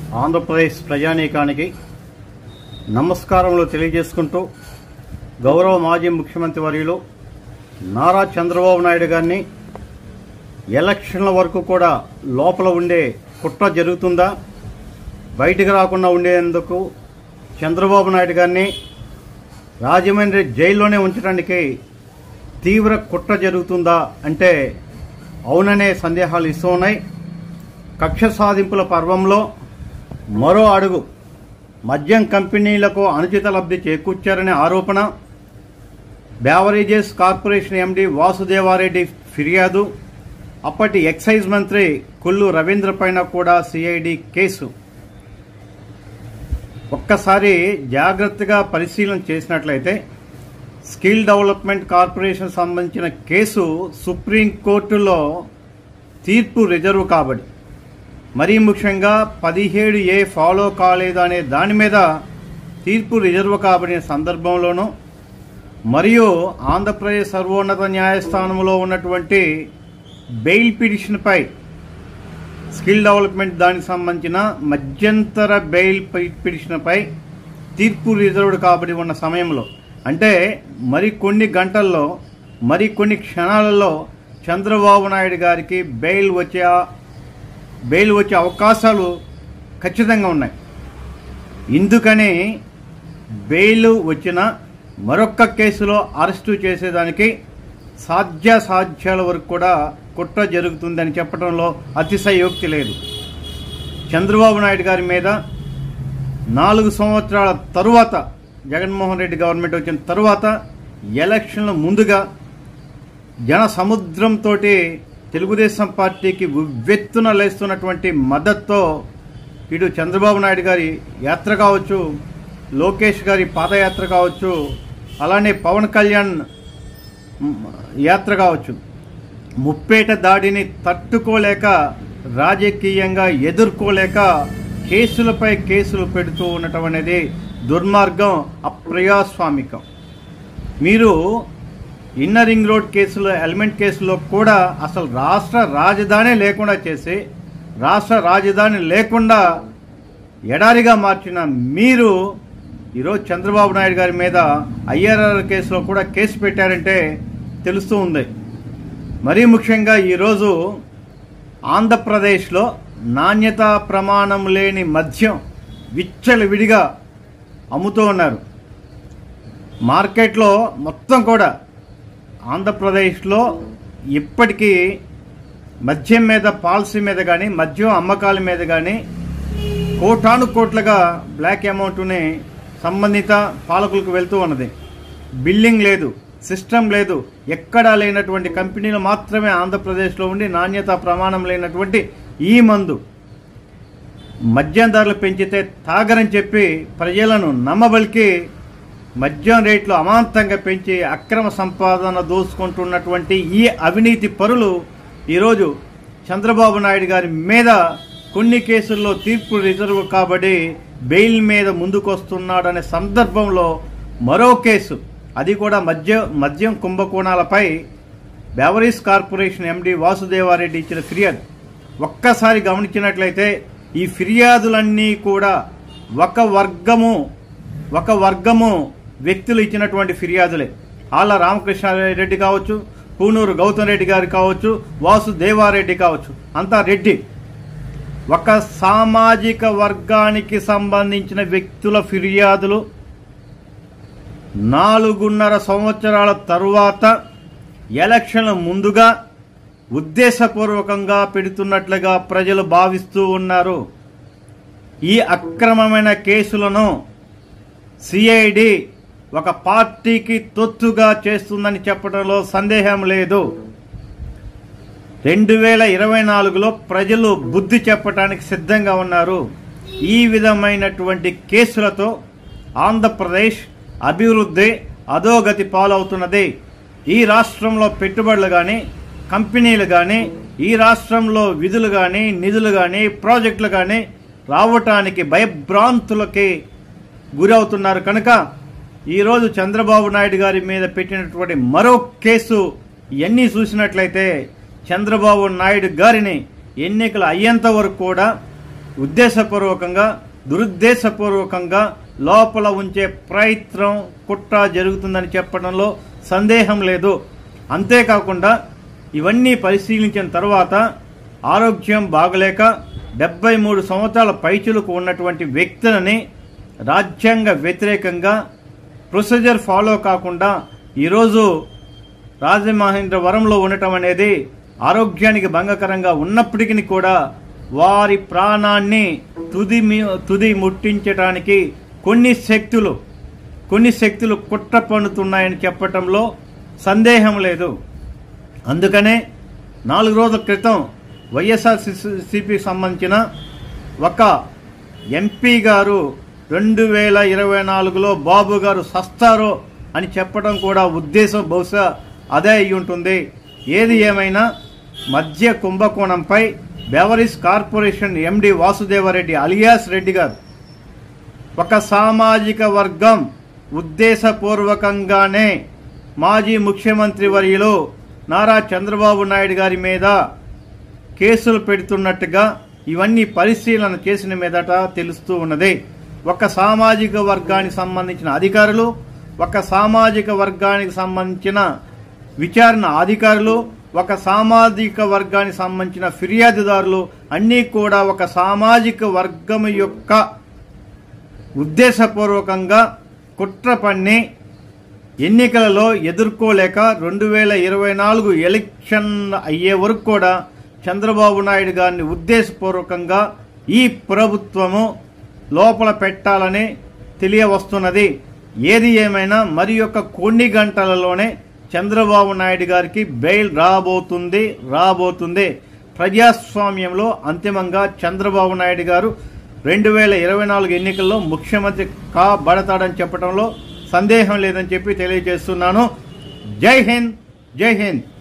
ఆంధ్రప్రదేశ్ ప్రజానీకానికి నమస్కారములు తెలియజేసుకుంటూ గౌరవ మాజీ ముఖ్యమంత్రి వర్యులు నారా చంద్రబాబు నాయుడు గారిని ఎలక్షన్ల వరకు కూడా లోపల ఉండే కుట్ర జరుగుతుందా బయటికి రాకుండా ఉండేందుకు చంద్రబాబు నాయుడు గారిని రాజమండ్రి జైల్లోనే ఉంచడానికి తీవ్ర కుట్ర జరుగుతుందా అంటే అవుననే సందేహాలు ఇస్తూ ఉన్నాయి కక్ష సాధింపుల పర్వంలో మరో అడుగు మద్యం కంపెనీలకు అనుచిత లబ్ధి చేకూర్చారనే ఆరోపణ బ్యావరేజెస్ కార్పొరేషన్ ఎండి వాసుదేవారెడ్డి ఫిర్యాదు అప్పటి ఎక్సైజ్ మంత్రి కొల్లు రవీంద్ర పైన కూడా సిఐడి కేసు ఒక్కసారి జాగ్రత్తగా పరిశీలన చేసినట్లయితే స్కిల్ డెవలప్మెంట్ కార్పొరేషన్ సంబంధించిన కేసు సుప్రీంకోర్టులో తీర్పు రిజర్వ్ కాబడి మరీ ముఖ్యంగా పదిహేడు ఏ ఫాలో కాలేదు అనే దాని మీద తీర్పు రిజర్వ్ కాబడిన సందర్భంలోనూ మరియు ఆంధ్రప్రదేశ్ సర్వోన్నత న్యాయస్థానంలో ఉన్నటువంటి బెయిల్ పిటిషన్పై స్కిల్ డెవలప్మెంట్ దానికి సంబంధించిన మధ్యంతర బెయిల్ పి- పిటిషన్పై తీర్పు రిజర్వ్డ్ కాబడి ఉన్న సమయంలో అంటే మరి కొన్ని గంటల్లో మరి కొన్ని క్షణాలలో చంద్రబాబు నాయుడు గారికి బెయిల్ వచ్చే బెయిల్ వచ్చే అవకాశాలు ఖచ్చితంగా ఉన్నాయి ఇందుకని బెయిల్ వచ్చిన మరొక్క కేసులో అరెస్టు చేసేదానికి సాధ్యాసాధ్యాల వరకు కూడా కుట్ర జరుగుతుందని చెప్పడంలో అతిశయోక్తి లేదు చంద్రబాబు నాయుడు గారి మీద నాలుగు సంవత్సరాల తరువాత జగన్మోహన్ రెడ్డి గవర్నమెంట్ వచ్చిన తరువాత ఎలక్షన్ల ముందుగా జన సముద్రంతో తెలుగుదేశం పార్టీకి ఉవ్వెత్తున లేస్తున్నటువంటి మద్దతుతో ఇటు చంద్రబాబు నాయుడు గారి యాత్ర కావచ్చు లోకేష్ గారి పాదయాత్ర కావచ్చు అలానే పవన్ కళ్యాణ్ మ్, యాత్ర కావచ్చు ముప్పేట దాడిని తట్టుకోలేక రాజకీయంగా ఎదుర్కోలేక కేసులపై కేసులు పెడుతూ ఉండటం అనేది దుర్మార్గం అప్రజాస్వామికం మీరు ఇన్నర్ రింగ్ రోడ్ కేసులో ఎలిమెంట్ కేసులో కూడా అసలు రాష్ట్ర రాజధాని లేకుండా చేసి రాష్ట్ర రాజధాని లేకుండా ఎడారిగా మార్చిన మీరు ఈరోజు చంద్రబాబు నాయుడు గారి మీద ఐఆర్ఆర్ కేసులో కూడా కేసు పెట్టారంటే తెలుస్తూ ఉంది మరీ ముఖ్యంగా ఈరోజు ఆంధ్రప్రదేశ్లో నాణ్యతా ప్రమాణం లేని మద్యం విచ్చలవిడిగా అమ్ముతూ ఉన్నారు మార్కెట్లో మొత్తం కూడా ఆంధ్రప్రదేశ్లో ఇప్పటికీ మద్యం మీద పాలసీ మీద కానీ మద్యం అమ్మకాల మీద కానీ కోటాను కోట్లుగా బ్లాక్ అమౌంట్ని సంబంధిత పాలకులకు వెళ్తూ ఉన్నది బిల్లింగ్ లేదు సిస్టమ్ లేదు ఎక్కడా లేనటువంటి కంపెనీలు మాత్రమే ఆంధ్రప్రదేశ్లో ఉండి నాణ్యత ప్రమాణం లేనటువంటి ఈ మందు మద్యం ధరలు పెంచితే తాగరని చెప్పి ప్రజలను నమ్మబలికి మద్యం రేట్లు అమాంతంగా పెంచి అక్రమ సంపాదన దోసుకుంటున్నటువంటి ఈ అవినీతి పరులు ఈరోజు చంద్రబాబు నాయుడు గారి మీద కొన్ని కేసుల్లో తీర్పు రిజర్వ్ కాబట్టి బెయిల్ మీద ముందుకొస్తున్నాడనే సందర్భంలో మరో కేసు అది కూడా మద్య మద్యం కుంభకోణాలపై బెవరీస్ కార్పొరేషన్ ఎండి వాసుదేవారెడ్డి ఇచ్చిన ఫిర్యాదు ఒక్కసారి గమనించినట్లయితే ఈ ఫిర్యాదులన్నీ కూడా ఒక వర్గము ఒక వర్గము వ్యక్తులు ఇచ్చినటువంటి ఫిర్యాదులే ఆళ్ళ రామకృష్ణారెడ్డి కావచ్చు పూనూరు గౌతమ్ రెడ్డి గారు కావచ్చు వాసుదేవారెడ్డి కావచ్చు అంతా రెడ్డి ఒక సామాజిక వర్గానికి సంబంధించిన వ్యక్తుల ఫిర్యాదులు నాలుగున్నర సంవత్సరాల తరువాత ఎలక్షన్ల ముందుగా ఉద్దేశపూర్వకంగా పెడుతున్నట్లుగా ప్రజలు భావిస్తూ ఉన్నారు ఈ అక్రమమైన కేసులను సిఐడి ఒక పార్టీకి తొత్తుగా చేస్తుందని చెప్పడంలో సందేహం లేదు రెండు వేల ఇరవై నాలుగులో ప్రజలు బుద్ధి చెప్పడానికి సిద్ధంగా ఉన్నారు ఈ విధమైనటువంటి కేసులతో ఆంధ్రప్రదేశ్ అభివృద్ధి అధోగతి పాలవుతున్నది ఈ రాష్ట్రంలో పెట్టుబడులు కానీ కంపెనీలు కానీ ఈ రాష్ట్రంలో విధులు కానీ నిధులు కానీ ప్రాజెక్టులు కానీ రావటానికి భయభ్రాంతులకి గురవుతున్నారు కనుక ఈరోజు చంద్రబాబు నాయుడు గారి మీద పెట్టినటువంటి మరో కేసు ఇవన్నీ చూసినట్లయితే చంద్రబాబు నాయుడు గారిని ఎన్నికలు అయ్యేంత వరకు కూడా ఉద్దేశపూర్వకంగా దురుద్దేశపూర్వకంగా లోపల ఉంచే ప్రయత్నం కుట్ర జరుగుతుందని చెప్పడంలో సందేహం లేదు అంతేకాకుండా ఇవన్నీ పరిశీలించిన తర్వాత ఆరోగ్యం బాగలేక డెబ్బై మూడు సంవత్సరాల పైచులకు ఉన్నటువంటి వ్యక్తులని రాజ్యాంగ వ్యతిరేకంగా ప్రొసీజర్ ఫాలో కాకుండా ఈరోజు రాజమహేంద్రవరంలో ఉండటం అనేది ఆరోగ్యానికి భంగకరంగా ఉన్నప్పటికీ కూడా వారి ప్రాణాన్ని తుది మీ- తుది ముట్టించడానికి కొన్ని శక్తులు కొన్ని శక్తులు కుట్ర పన్నుతున్నాయని చెప్పటంలో సందేహం లేదు అందుకనే నాలుగు రోజుల క్రితం వైఎస్ఆర్ సిపికి సంబంధించిన ఒక ఎంపీ గారు రెండు వేల ఇరవై నాలుగులో బాబు గారు సస్తారో అని చెప్పడం కూడా ఉద్దేశం బహుశా అదే అయి ఉంటుంది ఏది ఏమైనా మధ్య కుంభకోణంపై beverages corporation MD Vasudeva Reddy alias Reddy గారు ఒక సామాజిక వర్గం ఉద్దేశపూర్వకంగానే మాజీ ముఖ్యమంత్రి వర్యులు నారా చంద్రబాబు నాయుడు గారి మీద కేసులు పెడుతున్నట్టుగా ఇవన్నీ పరిశీలన చేసిన మీదట తెలుస్తూ ఉన్నది ఒక సామాజిక వర్గానికి సంబంధించిన అధికారులు ఒక సామాజిక వర్గానికి సంబంధించిన విచారణ అధికారులు ఒక సామాజిక వర్గానికి సంబంధించిన ఫిర్యాదుదారులు అన్నీ కూడా ఒక సామాజిక వర్గం యొక్క ఉద్దేశపూర్వకంగా కుట్ర పన్ని ఎన్నికలలో ఎదుర్కోలేక రెండు వేల ఇరవై నాలుగు ఎలక్షన్ అయ్యే వరకు కూడా చంద్రబాబు నాయుడు గారిని ఉద్దేశపూర్వకంగా ఈ ప్రభుత్వము లోపల పెట్టాలని తెలియవస్తున్నది ఏది ఏమైనా మరి యొక్క కొన్ని గంటలలోనే చంద్రబాబు నాయుడు గారికి బెయిల్ రాబోతుంది రాబోతుంది ప్రజాస్వామ్యంలో అంతిమంగా చంద్రబాబు నాయుడు గారు రెండు వేల ఇరవై నాలుగు ఎన్నికల్లో ముఖ్యమంత్రి కాబడతాడని చెప్పడంలో సందేహం లేదని చెప్పి తెలియజేస్తున్నాను జై హింద్ జై హింద్